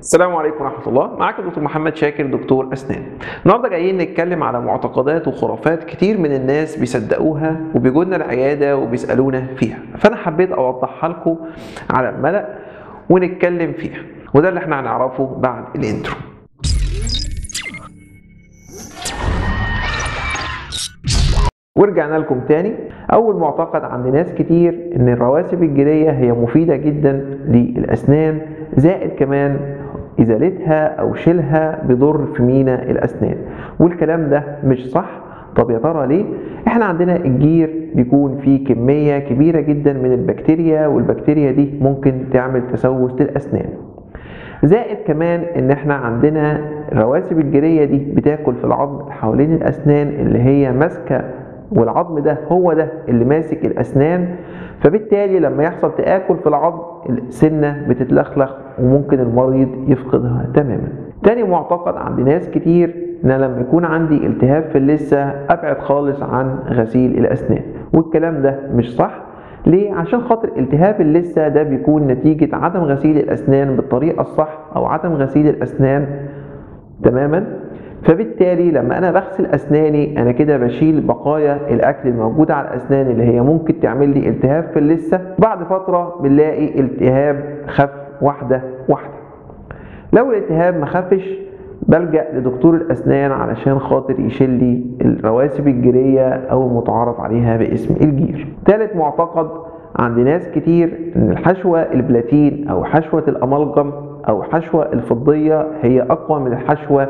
السلام عليكم ورحمة الله معاكم دكتور محمد شاكر دكتور أسنان النهاردة جايين نتكلم على معتقدات وخرافات كتير من الناس بيصدقوها وبيجولنا العيادة وبيسألونا فيها فأنا حبيت أوضحها لكم على الملأ ونتكلم فيها وده اللي احنا هنعرفه بعد الانترو ورجعنا لكم تاني اول معتقد عند ناس كتير ان الرواسب الجيريه هي مفيده جدا للاسنان زائد كمان ازالتها او شيلها بيضر في مينا الاسنان والكلام ده مش صح طب يا ترى ليه احنا عندنا الجير بيكون فيه كميه كبيره جدا من البكتيريا والبكتيريا دي ممكن تعمل تسوس للاسنان زائد كمان ان احنا عندنا الرواسب الجيريه دي بتاكل في العظم حوالين الاسنان اللي هي ماسكه والعظم ده هو ده اللي ماسك الاسنان فبالتالي لما يحصل تآكل في العظم السنة بتتلخلخ وممكن المريض يفقدها تماما تاني معتقد عند ناس كتير ان أنا لما يكون عندي التهاب في اللثة ابعد خالص عن غسيل الاسنان والكلام ده مش صح ليه؟ عشان خاطر التهاب اللثة ده بيكون نتيجة عدم غسيل الأسنان بالطريقة الصح أو عدم غسيل الأسنان تماما فبالتالي لما انا بغسل اسناني انا كده بشيل بقايا الاكل الموجوده على الاسنان اللي هي ممكن تعمل لي التهاب في اللثه بعد فتره بنلاقي التهاب خف واحده واحده لو الالتهاب ما خفش بلجأ لدكتور الأسنان علشان خاطر يشيل لي الرواسب الجيرية أو المتعارف عليها باسم الجير. ثالث معتقد عند ناس كتير إن الحشوة البلاتين أو حشوة الأمالجم أو حشوة الفضية هي أقوى من الحشوة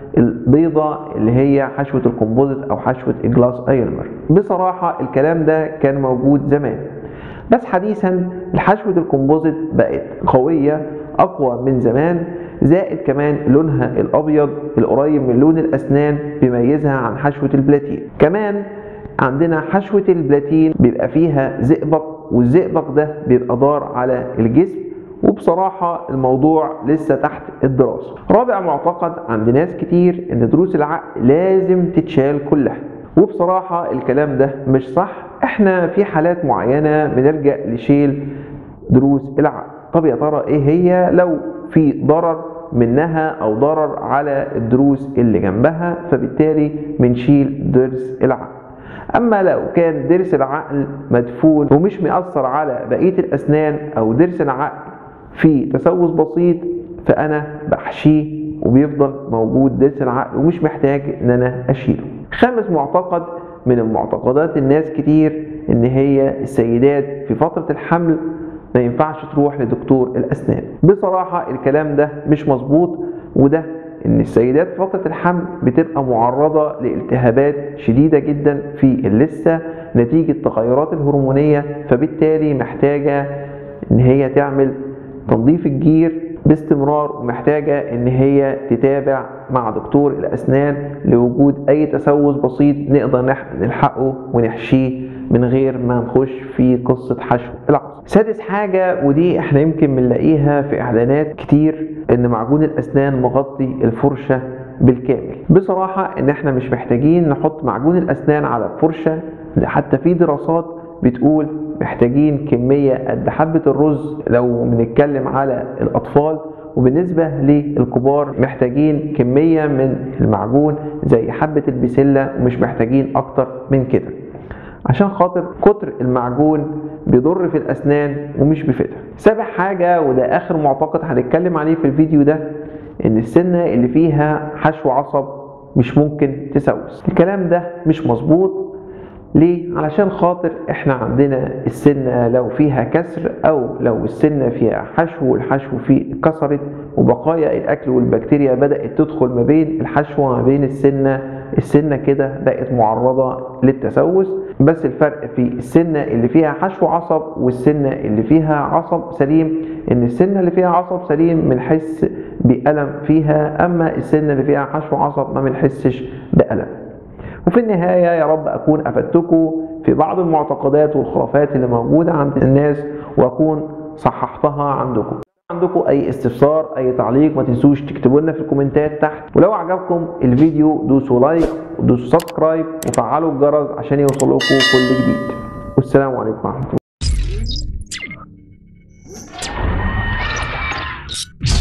البيضة اللي هي حشوة الكومبوزيت أو حشوة الجلاس أيرمر بصراحة الكلام ده كان موجود زمان بس حديثا الحشوة الكومبوزيت بقت قوية أقوى من زمان زائد كمان لونها الأبيض القريب من لون الأسنان بيميزها عن حشوة البلاتين كمان عندنا حشوة البلاتين بيبقى فيها زئبق والزئبق ده بيبقى ضار على الجسم وبصراحة الموضوع لسه تحت الدراسة رابع معتقد عند ناس كتير ان دروس العقل لازم تتشال كلها وبصراحة الكلام ده مش صح احنا في حالات معينة بنلجأ لشيل دروس العقل طب يا ترى ايه هي لو في ضرر منها او ضرر على الدروس اللي جنبها فبالتالي بنشيل ضرس العقل اما لو كان ضرس العقل مدفون ومش مأثر على بقية الاسنان او ضرس العقل في تسوس بسيط فانا بحشيه وبيفضل موجود ضرس العقل ومش محتاج ان انا اشيله خامس معتقد من المعتقدات الناس كتير ان هي السيدات في فترة الحمل ما ينفعش تروح لدكتور الاسنان بصراحة الكلام ده مش مظبوط وده ان السيدات في فترة الحمل بتبقى معرضة لالتهابات شديدة جدا في اللثة نتيجة التغيرات الهرمونية فبالتالي محتاجة ان هي تعمل تنظيف الجير باستمرار ومحتاجة ان هي تتابع مع دكتور الاسنان لوجود اي تسوس بسيط نقدر نلحقه ونحشيه من غير ما نخش في قصة حشو العظم سادس حاجة ودي احنا يمكن بنلاقيها في اعلانات كتير ان معجون الاسنان مغطي الفرشة بالكامل بصراحة ان احنا مش محتاجين نحط معجون الاسنان على الفرشة حتى في دراسات بتقول محتاجين كمية قد حبة الرز لو بنتكلم على الأطفال وبالنسبة للكبار محتاجين كمية من المعجون زي حبة البسلة ومش محتاجين أكتر من كده عشان خاطر كتر المعجون بيضر في الأسنان ومش بيفيدها سابع حاجة وده آخر معتقد هنتكلم عليه في الفيديو ده إن السنة اللي فيها حشو عصب مش ممكن تسوس الكلام ده مش مظبوط ليه؟ علشان خاطر احنا عندنا السنة لو فيها كسر او لو السنة فيها حشو والحشو فيه كسرت وبقايا الاكل والبكتيريا بدأت تدخل ما بين الحشو وما بين السنة السنة كده بقت معرضة للتسوس بس الفرق في السنة اللي فيها حشو عصب والسنة اللي فيها عصب سليم ان السنة اللي فيها عصب سليم بنحس بألم فيها اما السنة اللي فيها حشو عصب ما بنحسش بألم وفي النهاية يا رب أكون أفدتكم في بعض المعتقدات والخرافات اللي موجودة عند الناس وأكون صححتها عندكم عندكم أي استفسار أي تعليق ما تنسوش تكتبوا لنا في الكومنتات تحت ولو عجبكم الفيديو دوسوا لايك ودوسوا سبسكرايب وفعلوا الجرس عشان يوصلكم كل جديد والسلام عليكم ورحمة الله